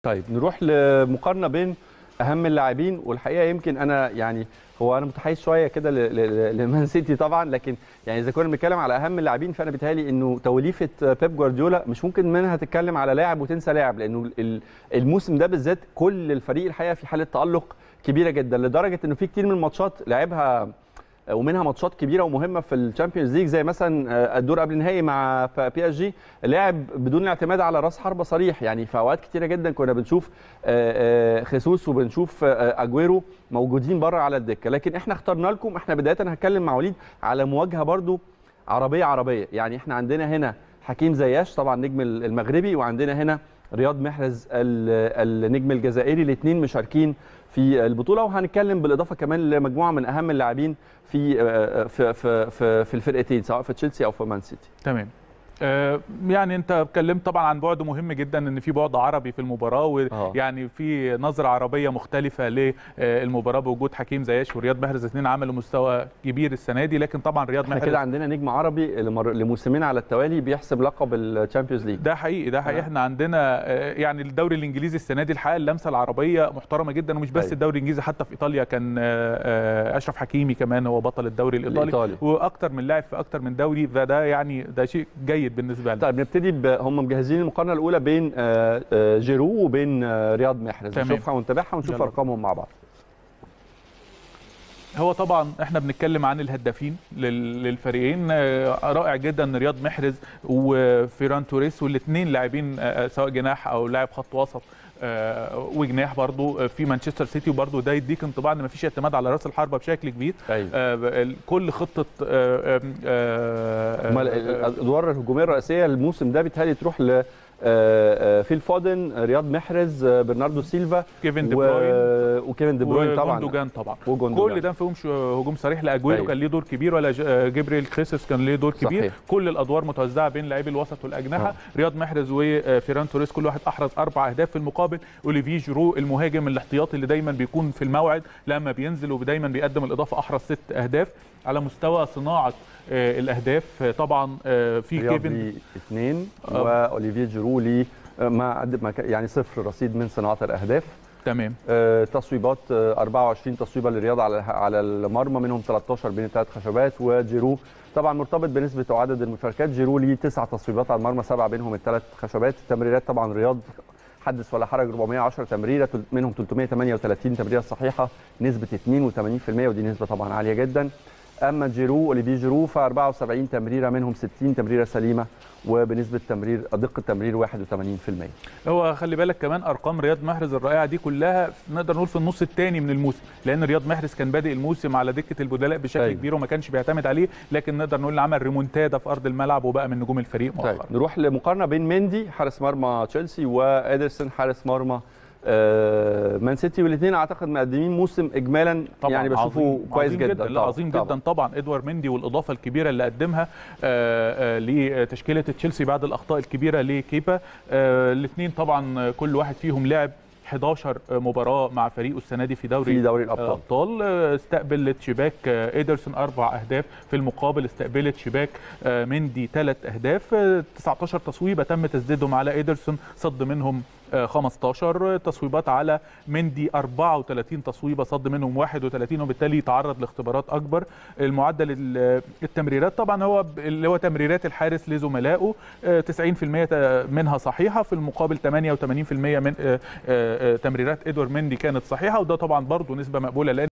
طيب نروح لمقارنه بين اهم اللاعبين والحقيقه يمكن انا يعني هو انا متحيز شويه كده ل- ل- لمان سيتي طبعا لكن يعني اذا كنا بنتكلم على اهم اللاعبين فانا بيتهيألي انه توليفه بيب جوارديولا مش ممكن منها تتكلم على لاعب وتنسى لاعب لانه ال- الموسم ده بالذات كل الفريق الحقيقه في حاله تالق كبيره جدا لدرجه انه في كتير من الماتشات لعبها ومنها ماتشات كبيره ومهمه في الشامبيونز ليج زي مثلا الدور قبل النهائي مع بي اس جي لعب بدون اعتماد على راس حربه صريح يعني في اوقات كتيره جدا كنا بنشوف آه، آه، خيسوس وبنشوف آه، اجويرو موجودين بره على الدكه لكن احنا اخترنا لكم احنا بدايه هتكلم مع وليد على مواجهه برضو عربيه عربيه يعني احنا عندنا هنا حكيم زياش طبعا نجم المغربي وعندنا هنا رياض محرز ال- النجم الجزائري الاثنين مشاركين في البطوله وهنتكلم بالاضافه كمان لمجموعه من اهم اللاعبين في في في في, في الفرقتين سواء في تشيلسي او في مان سيتي تمام آه، يعني انت اتكلمت طبعا عن بعد مهم جدا ان في بعد عربي في المباراه آه. ويعني في نظره عربيه مختلفه للمباراه بوجود حكيم زياش ورياض محرز الاثنين عملوا مستوى كبير السنه دي لكن طبعا رياض احنا محرز كده عندنا نجم عربي لمر- لموسمين على التوالي بيحسب لقب الشامبيونز ليج ده حقيقي ده حقيقي آه. احنا عندنا آه، يعني الدوري الانجليزي السنه دي الحقيقه اللمسه العربيه محترمه جدا ومش بس أيوة. الدوري الانجليزي حتى في ايطاليا كان آه، آه، اشرف حكيمي كمان هو بطل الدوري الايطالي الإيطالي. واكتر من لاعب في اكتر من دوري فده يعني ده شيء جيد بالنسبه لنا طيب نبتدي ب... هم مجهزين المقارنه الاولى بين آه، آه، جيرو وبين آه، رياض محرز تمام. نشوفها ونتابعها ونشوف يلا. ارقامهم مع بعض هو طبعا احنا بنتكلم عن الهدافين لل- للفريقين آه، رائع جدا رياض محرز وفيران توريس والاثنين لاعبين آه، سواء جناح او لاعب خط وسط آه، وجناح برضو آه، في مانشستر سيتي وبرضو ده يديك انطباع ان مفيش اعتماد على راس الحربه بشكل كبير ايوه آه، ال- كل خطه آه، آه، آه، امال آه، الادوار الهجوميه الرئيسيه الموسم ده بالتالي تروح ل آه، آه، فيل فودن رياض محرز آه، برناردو سيلفا كيفن دي و... بروين وكيفن دي بروين طبعا وجوندوجان طبعا وجوندوجان. كل ده ما فيهمش هجوم صريح لا اجويرو أيوة. كان ليه دور كبير ولا ج- آه، جبريل خيسوس كان ليه دور كبير صحيح. كل الادوار متوزعه بين لاعبي الوسط والاجنحه آه. رياض محرز وفيران توريس كل واحد احرز اربع اهداف في المقابل اوليفي جيرو المهاجم الاحتياطي اللي دايما بيكون في الموعد لما بينزل ودايما بيقدم الاضافه احرز ست اهداف على مستوى صناعه آه، الاهداف آه، طبعا آه، في رياض كيفن ليه اثنين آه. واوليفييه جيرو ليه آه، ما قد ما كان- يعني صفر رصيد من صناعه الاهداف تمام آه، تصويبات آه، 24 تصويبه للرياض على على المرمى منهم 13 بين ثلاث خشبات وجيرو طبعا مرتبط بنسبه وعدد المشاركات جيرو ليه تسع تصويبات على المرمى سبعه بينهم الثلاث خشبات التمريرات طبعا رياض حدث ولا حرج 410 تمريره تل- منهم 338 تمريره صحيحه نسبه 82% ودي نسبه طبعا عاليه جدا اما جيرو اوليفي جيرو ف 74 تمريره منهم 60 تمريره سليمه وبنسبه تمرير دقه تمرير 81% هو خلي بالك كمان ارقام رياض محرز الرائعه دي كلها نقدر نقول في النص الثاني من الموسم لان رياض محرز كان بادئ الموسم على دكه البدلاء بشكل أيوة. أيوة. كبير وما كانش بيعتمد عليه لكن نقدر نقول عمل ريمونتادا في ارض الملعب وبقى من نجوم الفريق طيب مؤخرا نروح لمقارنه بين مندي حارس مرمى تشيلسي وادرسون حارس مرمى آه، مان سيتي والاثنين اعتقد مقدمين موسم اجمالا طبعا يعني بشوفه عظيم كويس عظيم جدا, جدا لا طبعاً، عظيم طبعاً. جدا طبعا ادوار مندي والاضافه الكبيره اللي قدمها آه، آه، لتشكيله تشيلسي بعد الاخطاء الكبيره لكيبا الاثنين طبعا كل واحد فيهم لعب 11 مباراه مع فريقه السنه دي في دوري في دوري الابطال الابطال آه، استقبلت شباك آه، ايدرسون اربع اهداف في المقابل استقبلت شباك آه، مندي ثلاث اهداف آه، 19 تصويبه تم تسديدهم على ايدرسون صد منهم آه، 15 تصويبات على مندي 34 تصويبه صد منهم 31 وبالتالي تعرض لاختبارات اكبر المعدل ال- التمريرات طبعا هو ب- اللي هو تمريرات الحارس لزملائه آه، 90% منها صحيحه في المقابل 88% من آه، آه، آه، تمريرات ادوار مندي كانت صحيحه وده طبعا برضه نسبه مقبوله لان